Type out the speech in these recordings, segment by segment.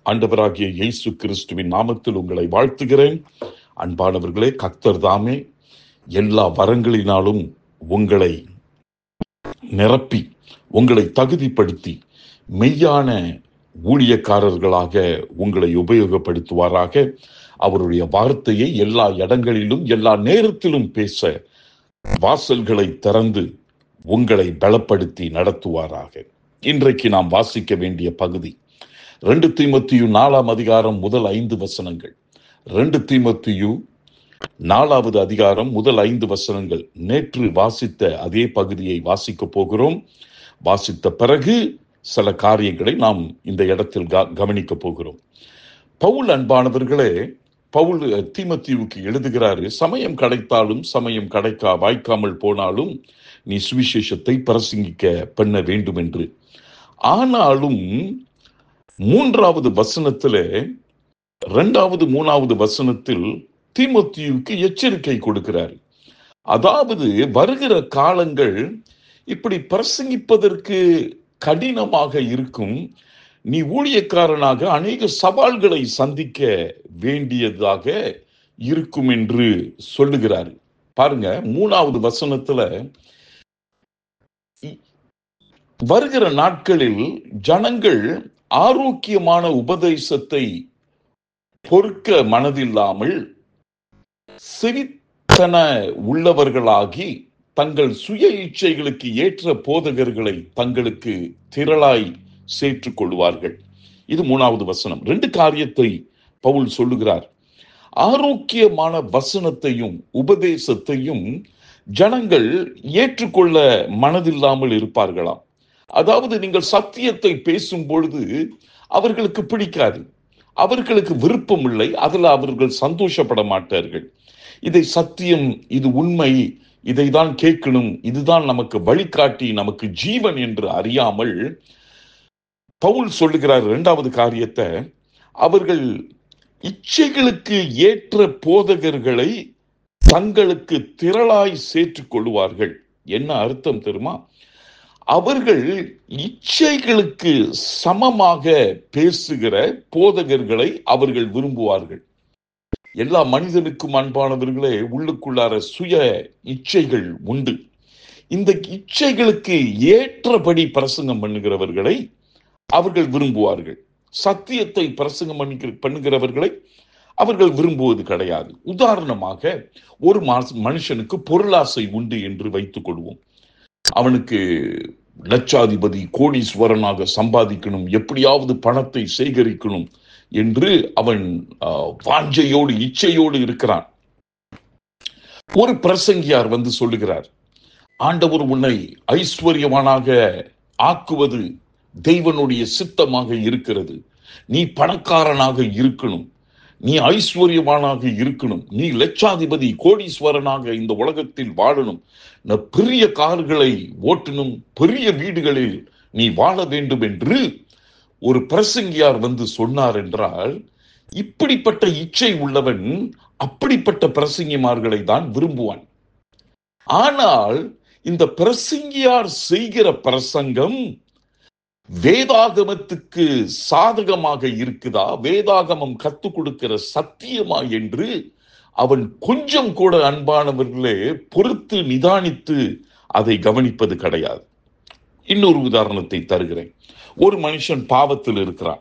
ஆண்டவராகிய இயேசு கிறிஸ்துவின் நாமத்தில் உங்களை வாழ்த்துகிறேன் அன்பானவர்களே கத்தர் தாமே எல்லா வரங்களினாலும் உங்களை நிரப்பி உங்களை தகுதிப்படுத்தி மெய்யான ஊழியக்காரர்களாக உங்களை உபயோகப்படுத்துவாராக அவருடைய வார்த்தையை எல்லா இடங்களிலும் எல்லா நேரத்திலும் பேச வாசல்களை திறந்து உங்களை பலப்படுத்தி நடத்துவாராக இன்றைக்கு நாம் வாசிக்க வேண்டிய பகுதி ரெண்டு தீமத்தியு நாலாம் அதிகாரம் முதல் ஐந்து வசனங்கள் ரெண்டு தீமத்தியு நாலாவது அதிகாரம் முதல் ஐந்து வசனங்கள் நேற்று வாசித்த அதே பகுதியை வாசிக்க போகிறோம் வாசித்த பிறகு சில காரியங்களை நாம் இந்த இடத்தில் க- கவனிக்க போகிறோம் பவுல் அன்பானவர்களே பவுல் தீமத்தியுக்கு எழுதுகிறாரு சமயம் கிடைத்தாலும் சமயம் கிடைக்கா வாய்க்காமல் போனாலும் நீ சுவிசேஷத்தை பிரசங்கிக்க பண்ண வேண்டும் என்று ஆனாலும் மூன்றாவது வசனத்துல இரண்டாவது மூணாவது வசனத்தில் தீமோத்தேயுவுக்கு எச்சரிக்கை கொடுக்கிறார் அதாவது வருகிற காலங்கள் இப்படி பிரசங்கிப்பதற்கு கடினமாக இருக்கும் நீ ஊழியக்காரனாக அநேக சவால்களை சந்திக்க வேண்டியதாக இருக்கும் என்று சொல்லுகிறார் பாருங்க மூணாவது வசனத்துல இ- வருகிற நாட்களில் ஜனங்கள் ஆரோக்கியமான உபதேசத்தை பொறுக்க மனதில்லாமல் செவித்தன உள்ளவர்களாகி தங்கள் சுய இச்சைகளுக்கு ஏற்ற போதகர்களை தங்களுக்கு திரளாய் சேர்த்துக் கொள்வார்கள் இது மூணாவது வசனம் ரெண்டு காரியத்தை பவுல் சொல்லுகிறார் ஆரோக்கியமான வசனத்தையும் உபதேசத்தையும் ஜனங்கள் ஏற்றுக்கொள்ள மனதில்லாமல் இருப்பார்களாம் அதாவது நீங்கள் சத்தியத்தை பேசும் பொழுது அவர்களுக்கு பிடிக்காது அவர்களுக்கு விருப்பம் இல்லை அதில் அவர்கள் சந்தோஷப்பட மாட்டார்கள் இதை சத்தியம் இது உண்மை இதை தான் கேட்கணும் இதுதான் நமக்கு வழிகாட்டி நமக்கு ஜீவன் என்று அறியாமல் பவுல் சொல்லுகிறார் இரண்டாவது காரியத்தை அவர்கள் இச்சைகளுக்கு ஏற்ற போதகர்களை தங்களுக்கு திரளாய் சேர்த்துக் கொள்வார்கள் என்ன அர்த்தம் தெரியுமா அவர்கள் இச்சைகளுக்கு சமமாக பேசுகிற போதகர்களை அவர்கள் விரும்புவார்கள் எல்லா மனிதனுக்கும் அன்பானவர்களே உள்ளுக்குள்ளார சுய இச்சைகள் உண்டு இந்த இச்சைகளுக்கு ஏற்றபடி பிரசங்கம் பண்ணுகிறவர்களை அவர்கள் விரும்புவார்கள் சத்தியத்தை பிரசங்கம் பண்ணிக்கிற- பண்ணுகிறவர்களை அவர்கள் விரும்புவது கிடையாது உதாரணமாக ஒரு மாச- மனுஷனுக்கு பொருளாசை உண்டு என்று வைத்துக் கொள்வோம் அவனுக்கு லட்சாதிபதி கோடீஸ்வரனாக சம்பாதிக்கணும் எப்படியாவது பணத்தை சேகரிக்கணும் என்று அவன் ஆஹ், வாஞ்சையோடு இச்சையோடு இருக்கிறான் ஒரு பிரசங்கியார் வந்து சொல்லுகிறார் ஆண்டவர் உன்னை ஐஸ்வர்யவானாக ஆக்குவது தெய்வனுடைய சித்தமாக இருக்கிறது நீ பணக்காரனாக இருக்கணும் நீ ஐஸ்வர்யவானாக இருக்கணும் நீ லட்சாதிபதி கோடீஸ்வரனாக இந்த உலகத்தில் வாழணும் ந பெரிய கார்களை ஓட்டணும் பெரிய வீடுகளில் நீ வாழ வேண்டும் என்று ஒரு பிரசங்கியார் வந்து சொன்னார் என்றால் இப்படிப்பட்ட இச்சை உள்ளவன் அப்படிப்பட்ட பிரசங்கிமார்களை தான் விரும்புவான் ஆனால் இந்த பிரசங்கியார் செய்கிற பிரசங்கம் வேதாகமத்துக்கு சாதகமாக இருக்குதா வேதாகமம் கத்துக் கொடுக்கிற சத்தியமா என்று அவன் கொஞ்சம் கூட அன்பானவர்களே பொறுத்து நிதானித்து அதை கவனிப்பது கிடையாது இன்னொரு உதாரணத்தை தருகிறேன் ஒரு மனுஷன் பாவத்தில் இருக்கிறான்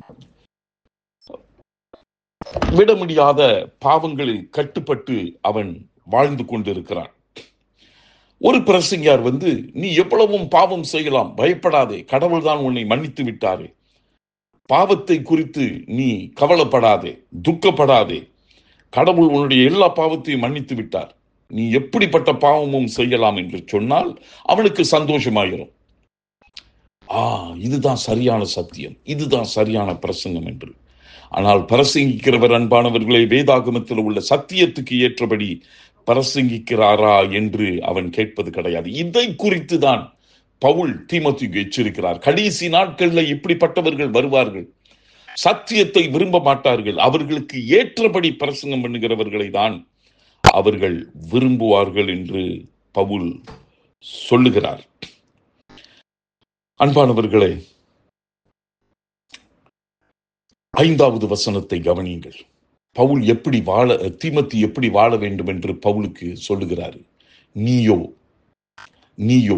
விட முடியாத பாவங்களில் கட்டுப்பட்டு அவன் வாழ்ந்து கொண்டிருக்கிறான் ஒரு பிரசங்கியார் வந்து நீ எவ்வளவும் பாவம் செய்யலாம் பயப்படாதே கடவுள் தான் உன்னை மன்னித்து விட்டாரே பாவத்தை குறித்து நீ கவலைப்படாதே துக்கப்படாதே கடவுள் உன்னுடைய எல்லா பாவத்தையும் மன்னித்து விட்டார் நீ எப்படிப்பட்ட பாவமும் செய்யலாம் என்று சொன்னால் அவனுக்கு சந்தோஷமாயிரும் ஆ இதுதான் சரியான சத்தியம் இதுதான் சரியான பிரசங்கம் என்று ஆனால் பிரசங்கிக்கிறவர் அன்பானவர்களே வேதாகமத்தில் உள்ள சத்தியத்துக்கு ஏற்றபடி பிரசங்கிக்கிறாரா என்று அவன் கேட்பது கிடையாது இதை குறித்து தான் பவுல் தீமோத்தேயுக்கு எச்சரிக்கிறார் கடைசி நாட்களில் இப்படிப்பட்டவர்கள் வருவார்கள் சத்தியத்தை விரும்ப மாட்டார்கள் அவர்களுக்கு ஏற்றபடி பிரசங்கம் பண்ணுகிறவர்களை தான் அவர்கள் விரும்புவார்கள் என்று பவுல் சொல்லுகிறார் அன்பானவர்களே ஐந்தாவது வசனத்தை கவனியுங்கள் பவுல் எப்படி வாழ தீமத்தி எப்படி வாழ வேண்டும் என்று பவுலுக்கு சொல்லுகிறார் நீயோ நீயோ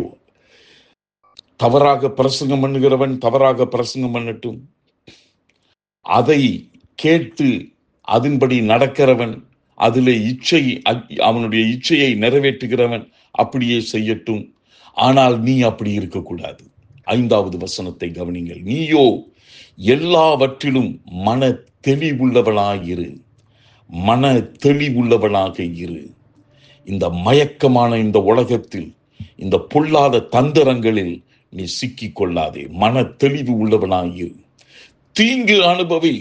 தவறாக பிரசங்கம் பண்ணுகிறவன் தவறாக பிரசங்கம் பண்ணட்டும் அதை கேட்டு அதன்படி நடக்கிறவன் அதிலே இச்சை அ- அவனுடைய இச்சையை நிறைவேற்றுகிறவன் அப்படியே செய்யட்டும் ஆனால் நீ அப்படி இருக்கக்கூடாது ஐந்தாவது வசனத்தை கவனிங்கள் நீயோ எல்லாவற்றிலும் மன தெளிவுள்ளவளாயிரு மன தெளிவுள்ளவளாக இரு இந்த மயக்கமான இந்த உலகத்தில் இந்த பொல்லாத தந்திரங்களில் நீ சிக்கிக் கொள்ளாதே மன தெளிவு உள்ளவனாயிரு தீங்கு அனுபவி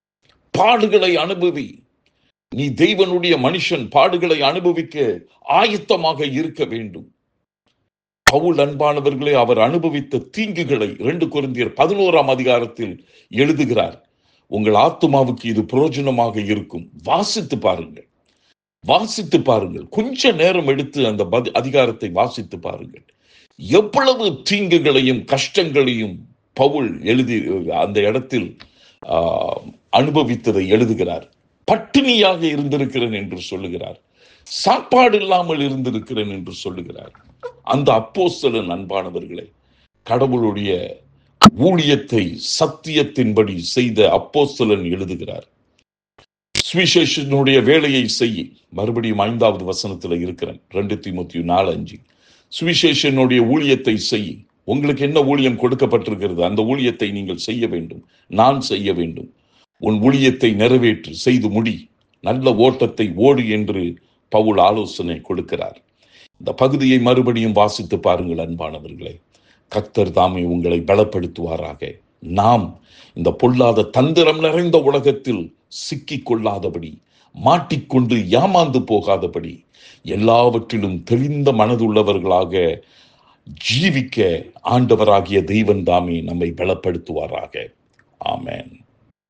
பாடுகளை அனுபவி நீ தெய்வனுடைய மனுஷன் பாடுகளை அனுபவிக்க ஆயத்தமாக இருக்க வேண்டும் பவுல் அன்பானவர்களே அவர் அனுபவித்த தீங்குகளை இரண்டு குருந்தியர் பதினோராம் அதிகாரத்தில் எழுதுகிறார் உங்கள் ஆத்துமாவுக்கு இது பிரயோஜனமாக இருக்கும் வாசித்து பாருங்கள் வாசித்து பாருங்கள் கொஞ்ச நேரம் எடுத்து அந்த பதி- அதிகாரத்தை வாசித்து பாருங்கள் எவ்வளவு தீங்குகளையும் கஷ்டங்களையும் பவுல் எழுதி அந்த இடத்தில் ஆஹ், அனுபவித்ததை எழுதுகிறார் பட்டினியாக இருந்திருக்கிறேன் என்று சொல்லுகிறார் சாப்பாடு இல்லாமல் இருந்திருக்கிறேன் என்று சொல்லுகிறார் அந்த அப்போஸ்தலன் அன்பானவர்களே கடவுளுடைய ஊழியத்தை சத்தியத்தின்படி செய்த அப்போஸ்தலன் எழுதுகிறார் சுவிசேஷனுடைய வேலையை செய்ய மறுபடியும் ஐந்தாவது வசனத்துல இருக்கிறேன் ரெண்டு தீமோத்தி நாலு அஞ்சு சுவிசேஷனுடைய ஊழியத்தை செய் உங்களுக்கு என்ன ஊழியம் கொடுக்கப்பட்டிருக்கிறது அந்த ஊழியத்தை நீங்கள் செய்ய வேண்டும் நான் செய்ய வேண்டும் உன் ஊழியத்தை நிறைவேற்று செய்து முடி நல்ல ஓட்டத்தை ஓடு என்று பவுல் ஆலோசனை கொடுக்கிறார் இந்த பகுதியை மறுபடியும் வாசித்து பாருங்கள் அன்பானவர்களே கர்த்தர் தாமே உங்களை பலப்படுத்துவாராக நாம் இந்த பொல்லாத தந்திரம் நிறைந்த உலகத்தில் சிக்கிக் கொள்ளாதபடி மாட்டிக்கொண்டு ஏமாந்து போகாதபடி எல்லாவற்றிலும் தெளிந்த மனதுள்ளவர்களாக ஜீவிக்க ஆண்டவராகிய தெய்வன் தாமே நம்மை பலப்படுத்துவாராக ஆமென்